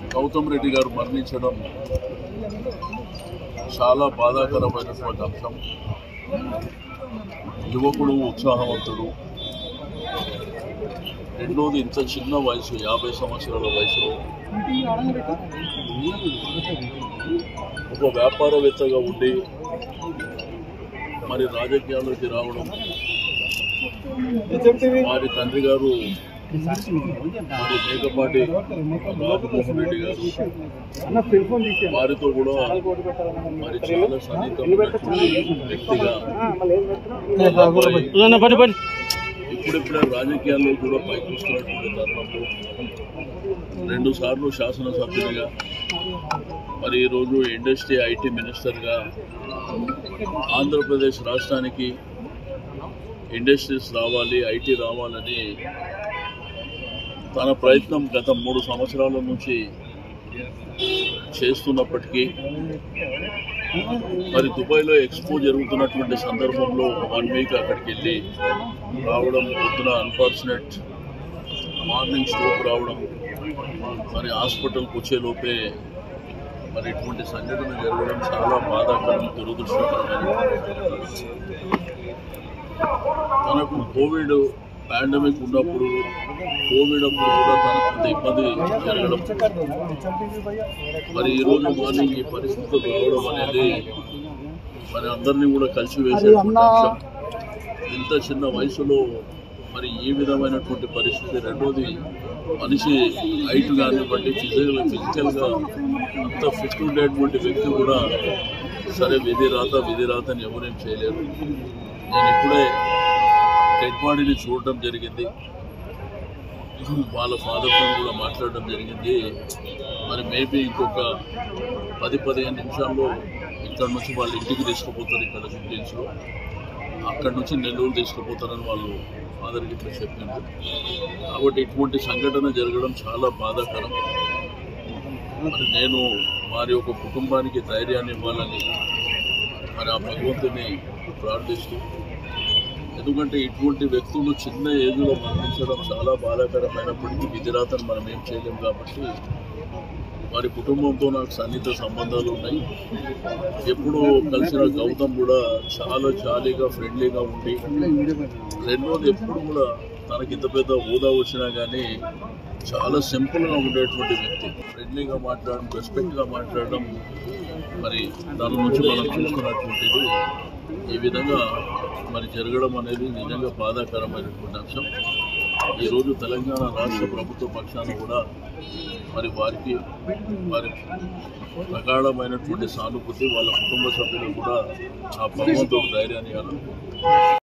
గౌతమ్ రెడ్డి గారు మరణించడం చాలా బాధాకరమైనటువంటి అంశం యువకుడు ఉత్సాహవంతుడు రెండోది ఇంత చిన్న వయసు యాభై సంవత్సరాల వయసులో ఒక వ్యాపారవేత్తగా ఉండి మరి రాజకీయాల్లోకి రావడం వారి తండ్రి గారు మరి మేకపాటి రాజమోహన్ రెడ్డి గారు వారితో కూడా మరి చాలా సన్నిహితమైనటువంటి వ్యక్తిగా అబ్బాయి ఇప్పుడిప్పుడే రాజకీయాల్లో కూడా పైకి వస్తున్నటువంటి తరుణంలో రెండు సార్లు శాసనసభ్యునిగా మరి ఈరోజు ఇండస్ట్రీ ఐటీ మినిస్టర్గా ఆంధ్రప్రదేశ్ రాష్ట్రానికి ఇండస్ట్రీస్ రావాలి ఐటీ రావాలని తన ప్రయత్నం గత మూడు సంవత్సరాల నుంచి చేస్తున్నప్పటికీ మరి దుబాయ్లో ఎక్స్పో జరుగుతున్నటువంటి సందర్భంలో వన్ వీక్ అక్కడికి వెళ్ళి రావడం పొద్దున అన్ఫార్చునేట్ మార్నింగ్ స్ట్రోక్ రావడం మరి హాస్పిటల్కి వచ్చేలోపే మరి ఇటువంటి సంఘటన జరగడం చాలా బాధాకరం దురదృష్టకరమైన తనకు కోవిడ్ పాండమిక్ ఉన్నప్పుడు కోవిడ్ అప్పుడు కూడా తనకు కొంత ఇబ్బంది జరగడం మరి ఈరోజు మార్నింగ్ ఈ పరిస్థితులు రావడం అనేది మరి అందరినీ కూడా కలిసి వేసేటువంటి అంశం ఇంత చిన్న వయసులో మరి ఏ విధమైనటువంటి పరిస్థితి రెండోది మనిషి హైట్ కానివ్వండి ఫిజికల్ ఫిజికల్గా అంత ఫిట్ ఉండేటువంటి వ్యక్తి కూడా సరే విధి రాత విధి రాతని ఎవరేం చేయలేరు నేను ఇప్పుడే డెడ్ బాడీని చూడడం జరిగింది వాళ్ళ ఫాదర్తో కూడా మాట్లాడడం జరిగింది మరి మేబీ ఇంకొక పది పదిహేను నిమిషాల్లో ఇక్కడ నుంచి వాళ్ళ ఇంటికి తీసుకుపోతారు ఇక్కడ జూబ్లీస్లో అక్కడ నుంచి నెల్లూరు తీసుకుపోతారని వాళ్ళు ఫాదర్కి ఇట్లా చెప్పింది కాబట్టి ఇటువంటి సంఘటన జరగడం చాలా బాధాకరం మరి నేను వారి యొక్క కుటుంబానికి ధైర్యాన్ని ఇవ్వాలని మరి ఆ భగవంతుని ప్రార్థిస్తూ ఎందుకంటే ఇటువంటి వ్యక్తులు చిన్న ఏజ్లో మరణించడం చాలా బాధాకరమైనప్పటికీ విధిరాతను మనం ఏం చేయలేం కాబట్టి వారి కుటుంబంతో నాకు సన్నిహిత సంబంధాలు ఉన్నాయి ఎప్పుడు కలిసిన గౌతమ్ కూడా చాలా జాలీగా ఫ్రెండ్లీగా ఉండి రెండోది ఎప్పుడు కూడా తనకి ఇంత పెద్ద హోదా వచ్చినా కానీ చాలా సింపుల్గా ఉండేటువంటి వ్యక్తి ఫ్రెండ్లీగా మాట్లాడడం రెస్పెక్ట్గా మాట్లాడడం మరి దాని నుంచి మనం చూసుకున్నటువంటిది ఈ విధంగా మరి జరగడం అనేది నిజంగా బాధాకరమైనటువంటి అంశం ఈరోజు తెలంగాణ రాష్ట్ర ప్రభుత్వ పక్షాన కూడా మరి వారికి వారి ప్రగాఢమైనటువంటి సానుభూతి వాళ్ళ కుటుంబ సభ్యులు కూడా ఆ భగవంతుడు ధైర్యాన్ని ఇవ్వాలనుకుంటున్నారు